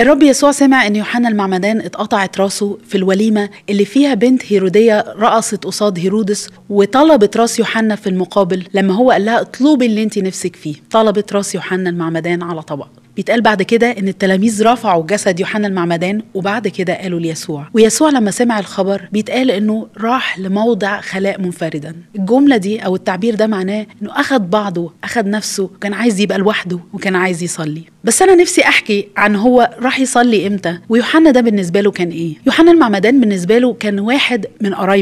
الرب يسوع سمع ان يوحنا المعمدان اتقطعت راسه في الوليمه اللي فيها بنت هيروديه رقصت قصاد هيرودس وطلبت راس يوحنا في المقابل لما هو قال لها اطلبي اللي انت نفسك فيه طلبت راس يوحنا المعمدان على طبق بيتقال بعد كده ان التلاميذ رفعوا جسد يوحنا المعمدان وبعد كده قالوا ليسوع ويسوع لما سمع الخبر بيتقال انه راح لموضع خلاء منفردا الجمله دي او التعبير ده معناه انه اخذ بعضه اخذ نفسه وكان عايز يبقى لوحده وكان عايز يصلي بس انا نفسي احكي عن هو راح يصلي امتى ويوحنا ده بالنسبه له كان ايه يوحنا المعمدان بالنسبه له كان واحد من قرايب